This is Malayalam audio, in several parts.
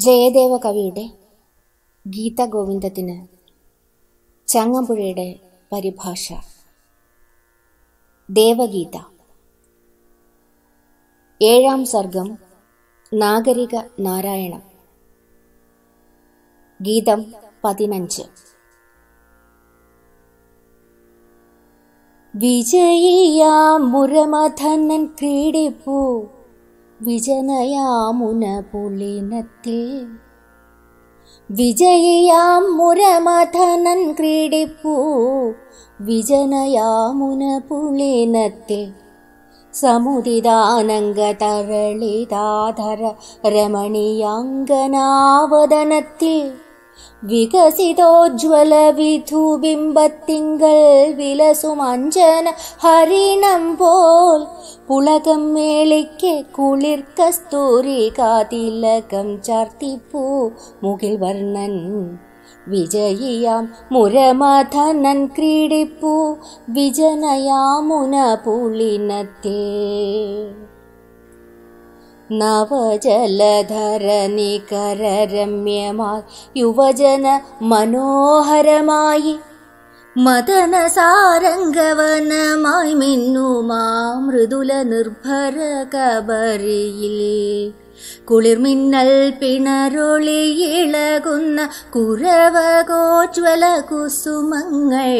ജയദേവ കവിയുടെ ഗീതഗോവിന്ദത്തിന് ചങ്ങമ്പുഴയുടെ പരിഭാഷ ദേവഗീത ഏഴാം സർഗം നാഗരിക നാരായണം ഗീതം പതിനഞ്ച് വിജയിയാം മുരമഥനൻ ക്രീഡിപ്പൂ വിജനയാമുന പുളിനത്തിൽ വിജയിയാം മുരമഥനൻ ക്രീഡിപ്പൂ വിജനയാമുന പുളിനത്തിൽ സമുദിതാനംഗ തരളിതാധര രമണീയാങ്കനാവതനത്തിൽ വികസിതോജ്വല വിധുബിംബത്തിങ്കൾ വിലസുമഞ്ജന ഹരിണം പോൽ പുളകം മേളിക്ക് കുളിർ കസ്തൂരി കാതിലകം ചാർത്തിപ്പൂ മുകിൽ വർണ്ണൻ വിജയിയാം മുരമഥനൻ ക്രീഡിപ്പൂ വിജനയാമുന പുളിനത്തേ നവജലധരനികരരമ്യമായി യുവജന മനോഹരമായി മദന സാരംഗവനമായി മിന്നുമാ മൃദുല നിർഭര കബറിയിൽ കുളിർമിന്നൽ പിണരൊളി ഇളകുന്ന കുരവകോജ്വല കുസുമങ്ങൾ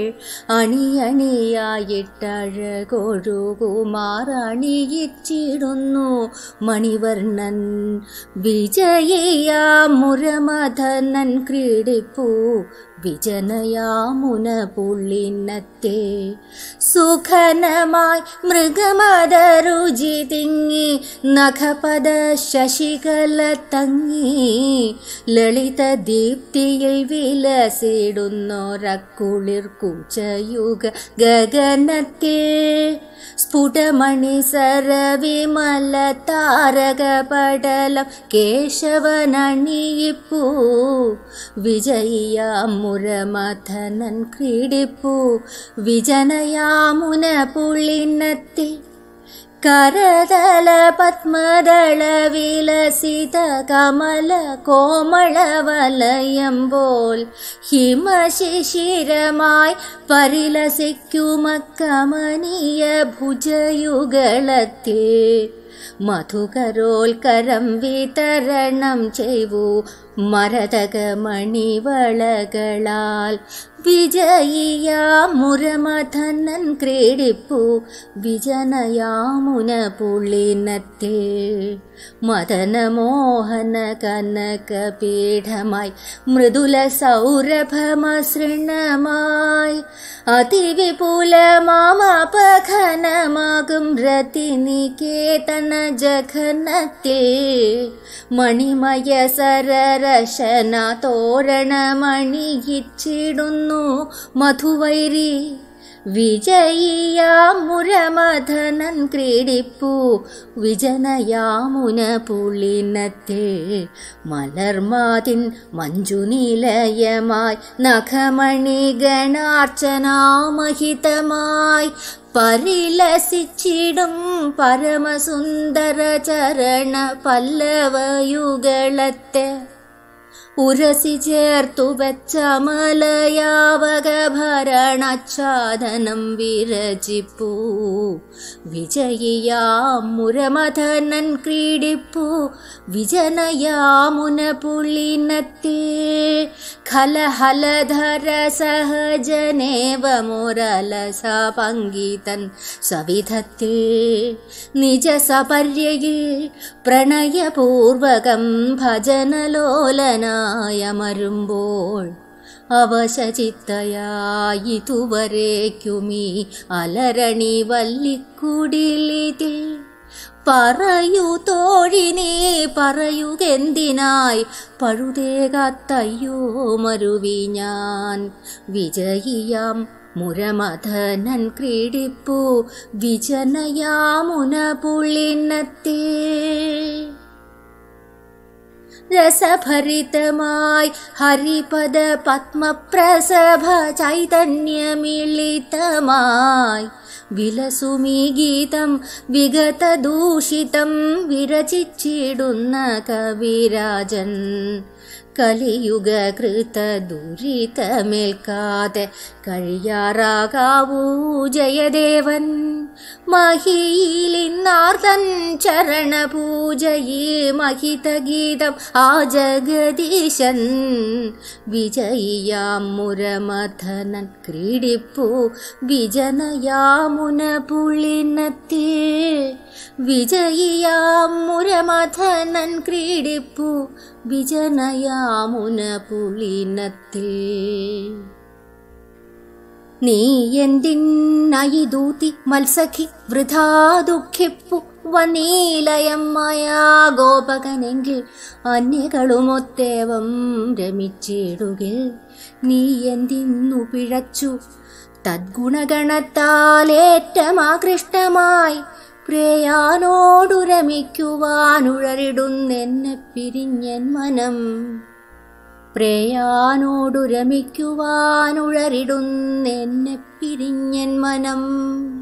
അണിയണിയായിട്ടഴകൊഴുകുമാറണിയിച്ചിടുന്നു മണിവർണ്ണൻ വിജയിയാ മുരമഥനൻ ക്രീഡിപ്പൂ വിജനയാമുന പുള്ളിനത്തെ സുഖനമായി മൃഗമതരുചി തിങ്ങി നഖപദ ശശികല തങ്ങി ലളിത ദീപ്തിയിൽ വിലസിടുന്നൊരക്കുളിർ കുചയുഗ ഗഗനത്തിൽ സ്ഫുടമണി സരവിമല താരക പടലം കേശവനണിയിപ്പൂ വിജയിയാം മുരമഥനൻ ക്രീഡിപ്പൂ വിജനയാമുന പുള്ളിനത്തിൽ കരതല പത്മദള വിലസിത കമല കോമള വലയമ്പോൾ ഹിമശിശിരമായി പരിലസിക്കുമക്കമനീയ ഭുജയുഗളത്തിൽ മധുകരോൽക്കരം വിതരണം ചെയ്വു മരതകമണിവളകളാൽ വിജയിയ മുരമഥനൻ ക്രീഡിപ്പു വിജനയാമുന പുള്ളിനത്തിൽ മദനമോഹന കനകപീഠമായി മൃദുല സൗരഭമസൃണമായി അതിവിപുലമാമപഘനമാകും രതിനികേതന ജഘനത്തിൽ മണിമയ സരരശന തോരണമണിയിച്ചിടുന്നു മധുവൈരി വിജയിയാ മുരമഥനൻ ക്രീഡിപ്പൂ വിജനയാമുന പുളിനത്തെ മലർമാതിൻ മഞ്ജുനിലയമായി നഖമണി ഗണാർച്ചനാമഹിതമായി പരിലസിച്ചിടും പരമസുന്ദര ചരണ പല്ലവയുകളത്തെ ഉരസി ചേർത്തു വെച്ച മലയാവക ഭരണാച്ഛാദനം വിരചിപ്പൂ വിജയിയാം മുരമഥനൻ ക്രീഡിപ്പൂ വിജനയാമുന പുള്ളിനത്തേ ഖലഹലധര സഹജനേവ മുരലസ പങ്കിതൻ സവിധത്തിൽ നിജ സപര്യയിൽ പ്രണയപൂർവകം ഭജനലോലനായമരുമ്പോൾ അവശചിത്തയായിതുവരേക്കുമീ അലരണി വല്ലിക്കുടിലിതിൽ പറയൂ തോഴിനെ പറയുകെന്തിനായി പഴുതേകാത്തയ്യോ മരുവി ഞാൻ വിജയിയാം മുരമഥനൻ ക്രീഡിപ്പൂ വിജനയാമുന പുള്ളിനത്തേ രസഭരിതമായി ഹരിപദ പത്മപ്രസഭ ചൈതന്യമിളിതമായി വിലസുമീ ഗീതം വിഗതദൂഷിതം വിരചിച്ചിടുന്ന കവിരാജൻ കലിയുഗകൃത ദുരിതമേൽക്കാതെ കഴിയാറാകാവൂ ജയദേവൻ മഹിയിലിന്നാർത്തൻ ചരണപൂജയേ മഹിതഗീതം ആ ജഗദീശൻ വിജയിയാം മുരമഥനൻ ക്രീഡിപ്പൂ വിജനയാമുന പുള്ളിനത്തേ വിജയിയാം മുരമഥനൻ ക്രീഡിപ്പൂ വിജനയാമുന പുളിനത്തിൽ നീ എന്തിന്നയിദൂതി മത്സഖി വൃഥാ ദുഃഖിപ്പു വനീലയമ്മയാ ഗോപകനെങ്കിൽ അന്യകളുമൊത്തേവം രമിച്ചിടുകിൽ നീ എന്തിന്നു പിഴച്ചു തദ്ഗുണഗണത്താലേറ്റമാകൃഷ്ടമായി പ്രേയാനോടു രമിക്കുവാനുഴറിടുന്നെന്നെ പിരിഞ്ഞൻ മനം പ്രേയാനോടു രമിക്കുവാനുഴറിടുന്നെന്നെ പിരിഞ്ഞൻ മനം